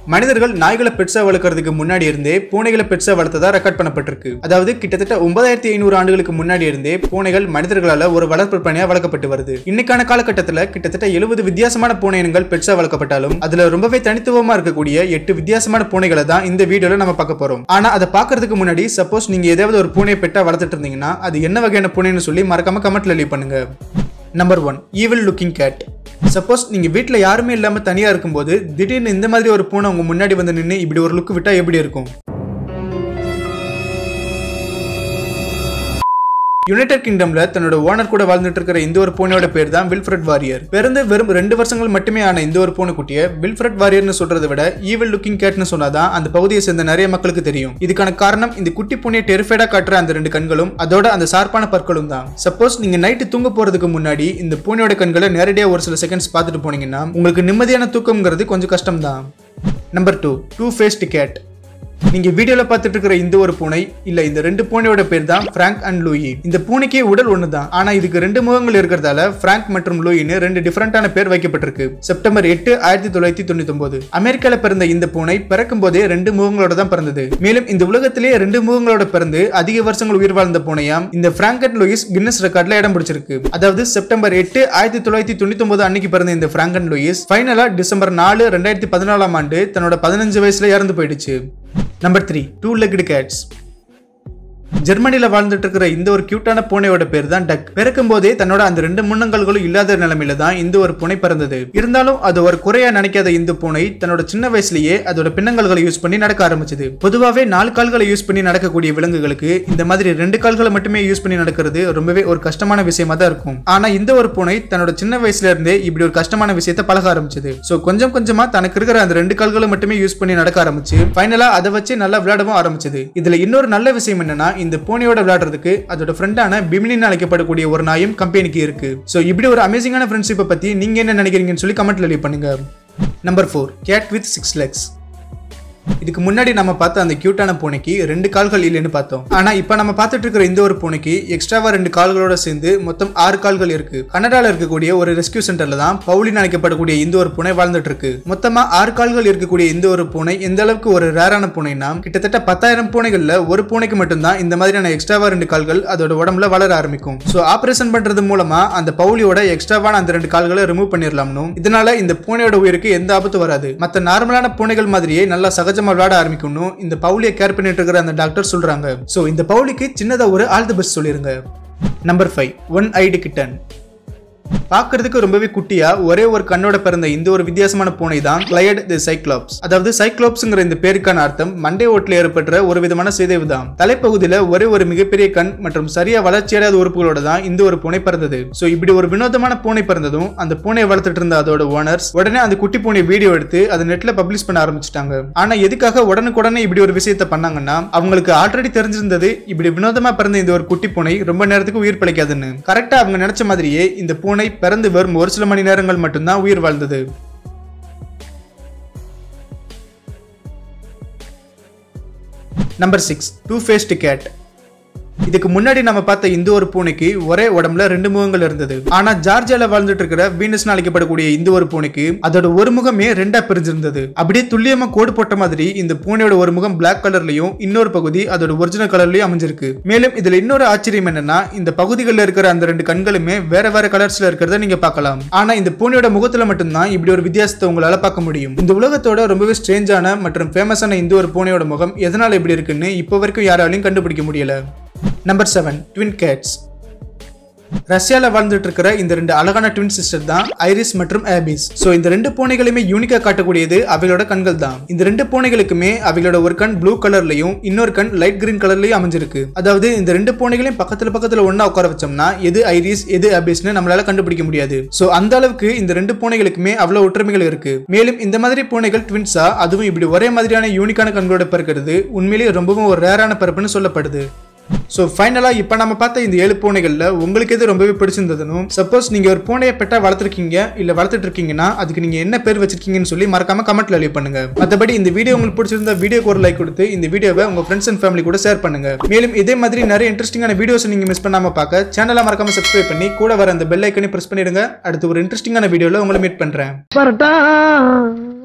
மனிதர்கள் நாய்களை பெட்ஸா வளர்க்கறதுக்கு முன்னாடி இருந்தே பூனைகளை பெட்ஸா வளர்த்ததா ரெக்கார்ட் பண்ணப்பட்டிருக்கு அதாவது கிட்டத்தட்ட ஒன்பதாயிரத்தி ஐநூறு ஆண்டுகளுக்கு முன்னாடி இருந்தே பூனைகள் மனிதர்களால ஒரு வளர்ப்பு பிராணியா வளர்க்கப்பட்டு வருது இன்னைக்கான காலகட்டத்துல கிட்டத்தட்ட எழுபது வித்தியாசமான பூனை இனங்கள் பெட்ஸா வளர்க்கப்பட்டாலும் அதுல ரொம்பவே தனித்துவமா இருக்கக்கூடிய எட்டு வித்தியாசமான பூனைகளை தான் இந்த வீடியோல நம்ம பார்க்க போறோம் ஆனா அதை பார்க்கறதுக்கு முன்னாடி சப்போஸ் நீங்க ஏதாவது ஒரு பூனை பெட்டா வளர்த்துட்டு இருந்தீங்கன்னா அது என்ன வகையான பூனைன்னு சொல்லி மறக்காம கமெண்ட்ல லீவ் பண்ணுங்க number one evil looking cat suppose நீங்க வீட்ல யாருமே இல்லாம தனியா இருக்கும்போது திடீர்னு இந்த மாதிரி ஒரு பூனை உங்க முன்னாடி வந்து நின்று இப்படி ஒரு லுக் விட்டா எப்படி இருக்கும் யுனைடெட் கிங்டம்ல தன்னோட ஓனர் கூட வாழ்ந்துட்டு இருக்கிற இந்த ஒரு பூனையோட பேர் தான் வில்ஃப்ரெட் வாரியர் பிறந்து வெறும் ரெண்டு வருஷங்கள் மட்டுமே ஆன இந்த ஒரு பூனைக்குட்டியை வில்ஃப்ரெட் வாரியர்னு சொல்றதை விட ஈவில் லுக்கிங் கேட்னு சொன்னாதான் அந்த பகுதியை சேர்ந்த நிறைய மக்களுக்கு தெரியும் இதுக்கான காரணம் இந்த குட்டி பூனையை டெரிஃபைடா காட்டுற அந்த ரெண்டு கண்களும் அதோட அந்த சார்பான பற்களும் தான் சப்போஸ் நீங்க நைட்டு தூங்க போறதுக்கு முன்னாடி இந்த பூனையோட கண்களை நேரடியா ஒரு சில செகண்ட்ஸ் பார்த்துட்டு போனீங்கன்னா உங்களுக்கு நிம்மதியான தூக்கம்ங்கிறது கொஞ்சம் கஷ்டம் தான் number two two faced cat நீங்க வீடியோல பார்த்துட்டு இருக்கிற இந்த ஒரு பூனை இல்ல இந்த ரெண்டு பூனையோட பேர் தான் பிராங்க் அண்ட் லூயி இந்த பூனைக்கே உடல் ஒன்று தான் ஆனா இதுக்கு ரெண்டு முகங்கள் இருக்கிறதால பிராங்க் மற்றும் லூயின்னு ரெண்டு டிஃபரெண்டான பேர் வைக்கப்பட்டிருக்கு செப்டம்பர் எட்டு ஆயிரத்தி தொள்ளாயிரத்தி தொண்ணூத்தி ஒன்பது அமெரிக்கால பிறந்த இந்த பூனை பிறக்கும் போதே ரெண்டு முகங்களோட தான் பிறந்தது மேலும் இந்த உலகத்திலேயே ரெண்டு முகங்களோட பிறந்து அதிக வருஷங்கள் உயிர் வாழ்ந்த பூனையாம் இந்த பிராங்க் அண்ட் லூயிஸ் கின்னஸ் ரெக்கார்ட்ல இடம் பிடிச்சிருக்கு அதாவது செப்டம்பர் எட்டு ஆயிரத்தி தொள்ளாயிரத்தி தொண்ணூத்தி ஒன்பது அன்னைக்கு பிறந்த இந்த பிராங்க் அண்ட் லூயிஸ் ஃபைனலா டிசம்பர் நாலு ரெண்டாயிரத்தி பதினாலாம் ஆண்டு தன்னோட பதினஞ்சு வயசுல இறந்து போயிடுச்சு number three two legged cats ஜெர்மனில வாழ்ந்துட்டு இருக்கிற இந்த ஒரு கியூட்டான பூனையோட பேர் தான் டக் பிறக்கும் போதே தன்னோட அந்த ரெண்டு முன்னங்கல்களும் இல்லாத நிலைமையில தான் இந்த ஒரு பூனை பிறந்தது இருந்தாலும் அது ஒரு குறையா நினைக்காத இந்த பூனை தன்னோட சின்ன வயசுலயே அதோட பின்னங்கல்களை யூஸ் பண்ணி நடக்க ஆரம்பிச்சது பொதுவாகவே நாலு கால்களை யூஸ் பண்ணி நடக்கக்கூடிய விலங்குகளுக்கு இந்த மாதிரி ரெண்டு கால்களை மட்டுமே யூஸ் பண்ணி நடக்கிறது ரொம்பவே ஒரு கஷ்டமான விஷயமா தான் இருக்கும் ஆனா இந்த ஒரு பூனை தன்னோட சின்ன வயசுல இருந்தே இப்படி ஒரு கஷ்டமான விஷயத்தை பழக ஆரம்பிச்சது சோ கொஞ்சம் கொஞ்சமா தனக்கு இருக்கிற அந்த ரெண்டு கால்களை மட்டுமே யூஸ் பண்ணி நடக்க ஆரம்பிச்சு ஃபைனலா அதை வச்சு நல்லா விளையாடவும் ஆரம்பிச்சது இதுல இன்னொரு நல்ல விஷயம் என்னன்னா இந்த பூனையோட விளையாடுறதுக்கு அதோட ஃப்ரெண்டான பிமிலின்னு அழைக்கப்படக்கூடிய ஒரு நாயும் கம்பெனிக்கு இருக்கு ஸோ இப்படி ஒரு அமேசிங்கான ஃப்ரெண்ட்ஷிப்பை பத்தி நீங்க என்ன நினைக்கிறீங்கன்னு சொல்லி கமெண்ட்ல லீவ் பண்ணுங்க number four cat with six legs இதுக்கு முன்னாடி நம்ம பார்த்த அந்த கியூட்டான பூனைக்கு ரெண்டு கால்கள் இல்லைன்னு பார்த்தோம் ஆனா இப்ப நம்ம பார்த்துட்டு இருக்கிற இந்த ஒரு பூனைக்கு எக்ஸ்ட்ராவா ரெண்டு கால்களோட சேர்ந்து மொத்தம் ஆறு கால்கள் இருக்கு கனடால இருக்கக்கூடிய ஒரு ரெஸ்கியூ சென்டர்ல தான் பவுலின் அழைக்கப்படக்கூடிய இந்த ஒரு பூனை வாழ்ந்துட்டு இருக்கு மொத்தமா ஆறு கால்கள் இருக்கக்கூடிய இந்த ஒரு பூனை எந்த அளவுக்கு ஒரு ரேரான பூனைனா கிட்டத்தட்ட பத்தாயிரம் பூனைகள்ல ஒரு பூனைக்கு மட்டும்தான் இந்த மாதிரியான எக்ஸ்ட்ராவா ரெண்டு கால்கள் அதோட உடம்புல வளர ஆரம்பிக்கும் ஸோ ஆபரேஷன் பண்றது மூலமா அந்த பவுலியோட எக்ஸ்ட்ராவான அந்த ரெண்டு கால்களை ரிமூவ் பண்ணிடலாம்னு இதனால இந்த பூனையோட உயிருக்கு எந்த ஆபத்து வராது மற்ற நார்மலான பூனைகள் மாதிரியே நல்லா சகஜமா விளையாட ஆரம்பிக்கணும் இந்த பவுலியை கேர் பண்ணிட்டு இருக்கிற அந்த டாக்டர் சொல்றாங்க ஸோ இந்த பவுலிக்கு சின்னதா ஒரு ஆல் தி பெஸ்ட் சொல்லிருங்க number five one eyed kitten பார்க்கிறதுக்கு ரொம்பவே குட்டியா ஒரே ஒரு கண்ணோட பிறந்த இந்த ஒரு வித்தியாசமான பூனை தான் கிளையட் தி சைக்ளோப்ஸ் அதாவது சைக்ளோப்ஸ்ங்கிற இந்த பேருக்கான அர்த்தம் மண்டை ஓட்டில் ஏற்பட்ட ஒரு விதமான சிதைவு தான் தலைப்பகுதியில ஒரே ஒரு மிகப்பெரிய கண் மற்றும் சரியா வளர்ச்சியடையாத உறுப்புகளோட தான் இந்த ஒரு பூனை பிறந்தது சோ இப்படி ஒரு வினோதமான பூனை பிறந்ததும் அந்த பூனையை வளர்த்துட்டு இருந்த அதோட ஓனர்ஸ் உடனே அந்த குட்டி பூனை வீடியோ எடுத்து அதை நெட்ல பப்ளிஷ் பண்ண ஆரம்பிச்சிட்டாங்க ஆனா எதுக்காக உடனுக்குடனே இப்படி ஒரு விஷயத்த பண்ணாங்கன்னா அவங்களுக்கு ஆல்ரெடி தெரிஞ்சிருந்தது இப்படி வினோதமா பிறந்த இந்த ஒரு குட்டி பூனை ரொம்ப நேரத்துக்கு உயிர் பிழைக்காதுன்னு கரெக்டா அவங்க நினைச்ச மாதிரியே இந்த பூனை பிறந்து வரும் ஒரு சில மணி நேரங்கள் மட்டும்தான் உயிர் வாழ்ந்தது number six two faced cat இதுக்கு முன்னாடி நம்ம பார்த்த இந்த ஒரு பூனைக்கு ஒரே உடம்புல ரெண்டு முகங்கள் இருந்தது ஆனா ஜார்ஜியால வாழ்ந்துட்டு இருக்கிற வீனஸ் அழைக்கப்படக்கூடிய இந்த ஒரு பூனைக்கு அதோட ஒரு முகமே ரெண்டா பிரிஞ்சிருந்தது அப்படியே துல்லியமா கோடு போட்ட மாதிரி இந்த பூனையோட ஒரு முகம் பிளாக் கலர்லயும் இன்னொரு பகுதி அதோட ஒரிஜினல் கலர்லயும் அமைஞ்சிருக்கு மேலும் இதுல இன்னொரு ஆச்சரியம் என்னன்னா இந்த பகுதிகளில் இருக்கிற அந்த ரெண்டு கண்களுமே வேற வேற கலர்ஸ்ல இருக்கிறத நீங்க பார்க்கலாம் ஆனா இந்த பூனையோட முகத்துல மட்டும்தான் இப்படி ஒரு வித்தியாசத்தை உங்களால பார்க்க முடியும் இந்த உலகத்தோட ரொம்பவே ஸ்ட்ரேஞ்சான மற்றும் ஃபேமஸான இந்த ஒரு பூனையோட முகம் எதனால இப்படி இருக்குன்னு இப்போ வரைக்கும் யாராலையும் கண்டுபிடிக்க முடியல நம்பர் செவன் ட்வின் கேட்ஸ் ரஷ்யால வாழ்ந்துட்டு இருக்கிற இந்த ரெண்டு அழகான ட்வின் சிஸ்டர் தான் ஐரிஸ் மற்றும் ஆபிஸ் சோ இந்த ரெண்டு பூனைகளுமே யூனிக்கா காட்டக்கூடியது அவைகளோட கண்கள் தான் இந்த ரெண்டு பூனைகளுக்குமே அவைகளோட ஒரு கண் ப்ளூ கலர்லயும் இன்னொரு கண் லைட் கிரீன் கலர்லயும் அமைஞ்சிருக்கு அதாவது இந்த ரெண்டு பூனைகளையும் பக்கத்துல பக்கத்துல ஒண்ணா உட்கார வச்சோம்னா எது ஐரிஸ் எது ஆபிஸ்னு நம்மளால கண்டுபிடிக்க முடியாது சோ அந்த அளவுக்கு இந்த ரெண்டு பூனைகளுக்குமே அவ்வளவு ஒற்றுமைகள் இருக்கு மேலும் இந்த மாதிரி பூனைகள் ட்வின்ஸா அதுவும் இப்படி ஒரே மாதிரியான யூனிக்கான கண்களோட பிறக்கிறது உண்மையிலேயே ரொம்பவும் ஒரு ரேரான பிறப்புன்னு சொல்லப்படுது ஸோ ஃபைனலாக இப்போ நம்ம பார்த்த இந்த ஏழு பூனைகளில் உங்களுக்கு எது ரொம்பவே பிடிச்சிருந்ததுனும் சப்போஸ் நீங்கள் ஒரு பூனையை பெட்டா வளர்த்துருக்கீங்க இல்லை வளர்த்துட்டு இருக்கீங்கன்னா அதுக்கு நீங்கள் என்ன பேர் வச்சிருக்கீங்கன்னு சொல்லி மறக்காம கமெண்ட்ல லீவ் பண்ணுங்க மற்றபடி இந்த வீடியோ உங்களுக்கு பிடிச்சிருந்தா வீடியோக்கு ஒரு லைக் கொடுத்து இந்த வீடியோவை உங்கள் ஃப்ரெண்ட்ஸ் அண்ட் ஃபேமிலி கூட ஷேர் பண்ணுங்க மேலும் இதே மாதிரி நிறைய இன்ட்ரெஸ்டிங்கான வீடியோஸ் நீங்கள் மிஸ் பண்ணாம பார்க்க சேனலை மறக்காம சப்ஸ்கிரைப் பண்ணி கூட வர அந்த பெல் ஐக்கனை ப்ரெஸ் பண்ணிடுங்க அடுத்து ஒரு இன்ட்ரெஸ்டிங்கான வீடியோவில் உங்களை மீட் பண்ணுறேன் பரட்டா